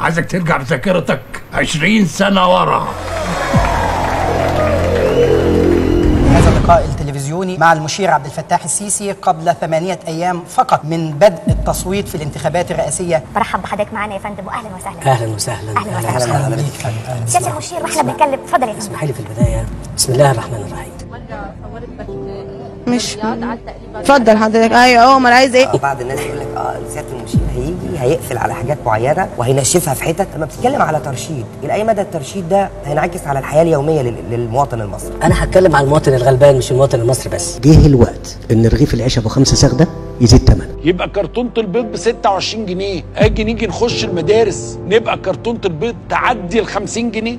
عايزك ترجع بذاكرتك 20 سنة ورا هذا اللقاء التلفزيوني مع المشير عبد الفتاح السيسي قبل ثمانية أيام فقط من بدء التصويت في الانتخابات الرئاسية برحب بحضرتك معانا يا فندم واهلا وسهلا اهلا وسهلا أهلاً وسهلاً. أهلا بيك فندم. أهلاً سياده بيك. المشير واحنا بنتكلم اتفضل يا فندم اسمحي لي في البدايه بسم الله الرحمن الرحيم مش اتفضل حضرتك ايوه اه ما انا عايز ايه بعض الناس يقول لك اه سياده المشير هيجي هيقفل على حاجات معينه وهينشفها في حتت لما بتتكلم على ترشيد الى اي مدى الترشيد ده هينعكس على الحياه اليوميه لل- للمواطن المصري انا هتكلم عن المواطن الغلبان مش المواطن المصري بس جه الوقت ان رغيف العيش ابو خمسه ساغده يزيد ثمنه يبقى كرتونة البيض ب 26 جنيه اجي نيجي نخش المدارس نبقى كرتونة البيض تعدي ال 50 جنيه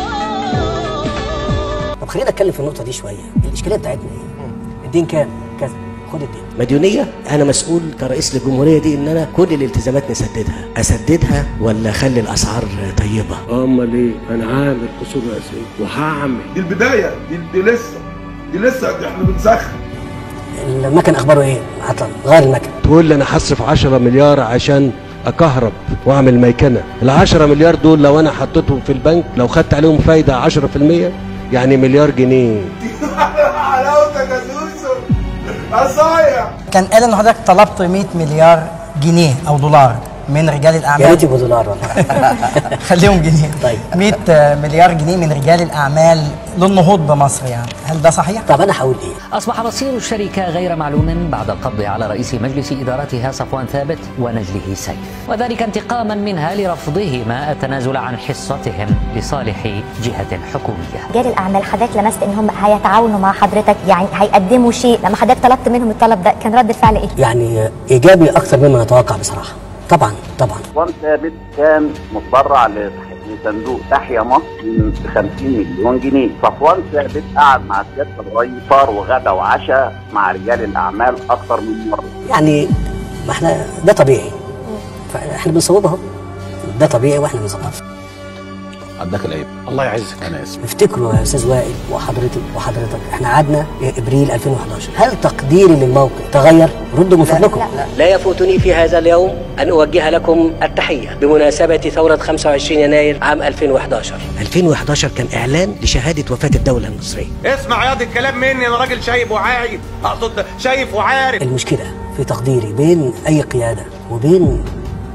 طب خلينا نتكلم في النقطه دي شويه الاشكاليه بتاعتنا ايه الدين كام كذا خد الدين مديونية أنا مسؤول كرئيس للجمهورية دي إن أنا كل الالتزامات نسددها أسددها ولا أخلي الأسعار طيبة أمال إيه؟ أنا عامل قصور رئاسية وهعمل دي البدايه دي, دي لسه دي لسه دي احنا بنسخن المكن اخباره ايه عطل غير المكن تقول لي أنا هصرف 10 مليار عشان أكهرب وأعمل ميكنة ال 10 مليار دول لو أنا حطيتهم في البنك لو خدت عليهم فايدة 10% يعني مليار جنيه حلاوتك يا سوسو قصايع كان قال إن حضرتك طلبت 100 مليار جنيه أو دولار من رجال يا الأعمال ريت يبقوا دولار والله خليهم جنيه طيب. 100 مليار جنيه من رجال الأعمال للنهوض بمصر يعني هل ده صحيح؟ طب انا هقول ايه أصبح مصير الشركة غير معلوم بعد القبض على رئيس مجلس إدارتها صفوان ثابت ونجله سيف وذلك انتقاما منها لرفضهما التنازل عن حصتهم لصالح جهة حكومية رجال الاعمال حضرتك لمست ان هم هيتعاونوا مع حضرتك يعني هيقدموا شيء لما حضرتك طلبت منهم الطلب ده كان رد الفعل ايه؟ يعني ايجابي اكثر مما نتوقع بصراحه طبعا طبعا صفوان ثابت كان متبرع ل- لصندوق تحيا مصر ب 50 مليون جنيه صفوان ثابت قعد مع سياده الرئيس فطار وغدا وعشاء مع رجال الاعمال اكثر من مره يعني ما احنا ده طبيعي فاحنا بنصوبها اهو ده طبيعي واحنا بنصوبها عندك العيب الله يعزك انا اسف افتكروا يا استاذ وائل وحضرتك وحضرتك احنا قعدنا ابريل 2011 هل تقديري للموقع تغير ردوا من فضلكم لا. لا يفوتني في هذا اليوم ان اوجه لكم التحيه بمناسبه ثوره 25 يناير عام 2011 2011 كان إعلان لشهادة وفاة الدولة المصرية اسمع ياض الكلام مني انا راجل شايب وعايب اقصد شايف وعارف المشكله في تقديري بين اي قياده وبين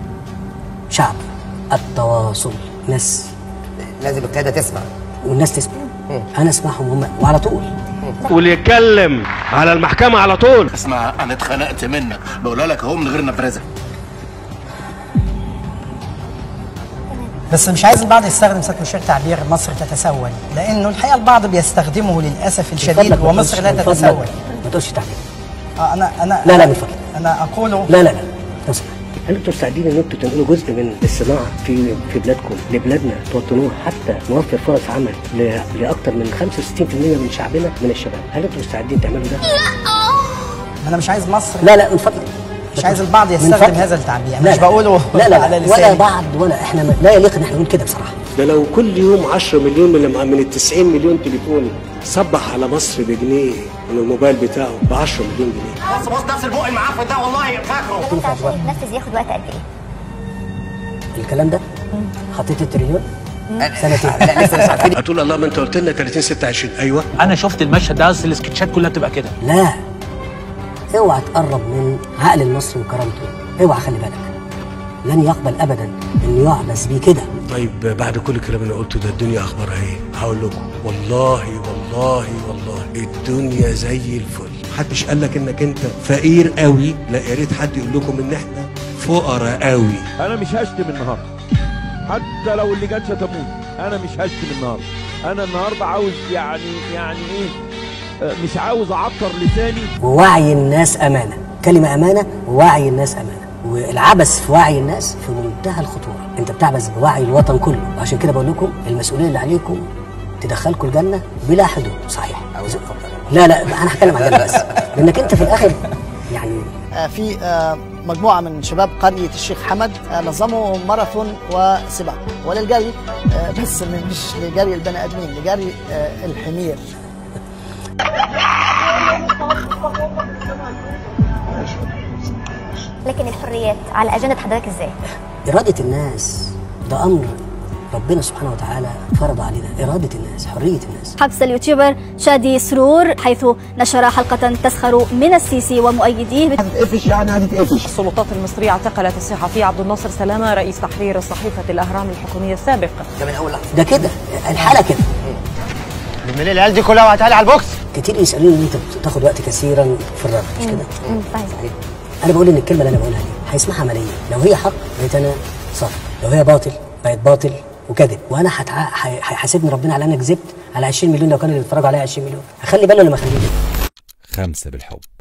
شعب التواصل ناس لازم القياده تسمع والناس تسمع انا اسمعهم هم وعلى طول واللي يتكلم على المحكمة على طول اسمع انا اتخنقت منك بقولها لك اهو من غير نبرزه بس مش عايز البعض يستخدم سياده المشير تعبير مصر تتسول لانه الحقيقه البعض بيستخدمه للاسف من الشديد فضلك ما ومصر تقولش- لا من فضلك تتسول ما تقولش تعبير آه انا انا لا، لا، من فضلك. انا اقوله لا لا لا لو سمحت هل انتوا مستعدين ان انتوا تنقلوا جزء من الصناعه في في بلادكم لبلادنا توطنوها حتى نوفر فرص عمل ل- لاكثر من 65% من شعبنا من الشباب هل انتوا مستعدين تعملوا ده؟ ما انا مش عايز مصر لا لا من فضلك مش عايز البعض من يستخدم فضلك. هذا التعبير لا مش لا. بقوله لا لا على ولا لساني بعض ولا احنا م- لا يليق ان احنا نقول كده بصراحه ده لو كل يوم 10 مليون من من ال 90 مليون تليفون صبح على مصر بجنيه من الموبايل بتاعه ب 10 مليون جنيه بص بص نفس البق المعفن ده والله فاكره انت عشان يتنفذ ياخد وقت قد ايه؟ الكلام ده حطيت التريليون سنتين لا لسه مش عارفين هتقول الله ما انت قلت لنا 30 26 ايوه أنا شفت المشهد ده أصل السكتشات كلها بتبقى كده لا اوعى تقرب من عقل المصري وكرامته اوعى خلي بالك لن يقبل ابدا ان يعبث بيه كده طيب بعد كل الكلام اللي قلته ده الدنيا اخبارها ايه؟ هقول لكم والله والله والله الدنيا زي الفل محدش قال لك انك انت فقير قوي لا يا ريت حد يقول لكم ان احنا فقراء قوي انا مش هشتم النهارده حتى لو اللي جت شتموني انا مش هشتم النهارده انا النهارده عاوز يعني يعني ايه آه، مش عاوز اعطر لساني ووعي الناس امانه كلمه امانه ووعي الناس امانه والعبث في وعي الناس في منتهى الخطوره انت بتعبث بوعي الوطن كله وعشان كده بقول لكم المسؤوليه اللي عليكم تدخلكم الجنه بلا حدود صحيح عاوز اتفضل لا لا انا هتكلم عن الجنه بس لانك انت في الاخر يعني في آه، مجموعة من شباب قرية الشيخ حمد آه، نظموا ماراثون وسباق وللجري آه، بس م- مش لجري البني آدمين لجري آه، الحمير لكن الحريات على اجنده حضرتك ازاي؟ اراده الناس ده امر ربنا سبحانه وتعالى فرض علينا اراده الناس حريه الناس حبس اليوتيوبر شادي سرور حيث نشر حلقة تسخر من السيسي ومؤيديه هتتقفش يعني هتتقفش السلطات المصرية اعتقلت الصحفي عبد الناصر سلامة رئيس تحرير صحيفة الأهرام الحكومية السابق ده من اول لحظه ده كده الحاله كده من العيال دي كلها وهتعالي على البوكس كتير يسالوني ان انت بتاخد وقت كثيرا في الرد مش كده انا بقول ان الكلمه اللي انا بقولها دي هيسمعها ملايين لو هي حق بقيت انا صح لو هي باطل بقت باطل وكذب وانا هتع... هي- هيحاسبني ربنا على انا كذبت على 20 مليون لو كانوا اللي بيتفرجوا عليا 20 مليون هخلي بالي ولا ما اخليه خمسة بالحب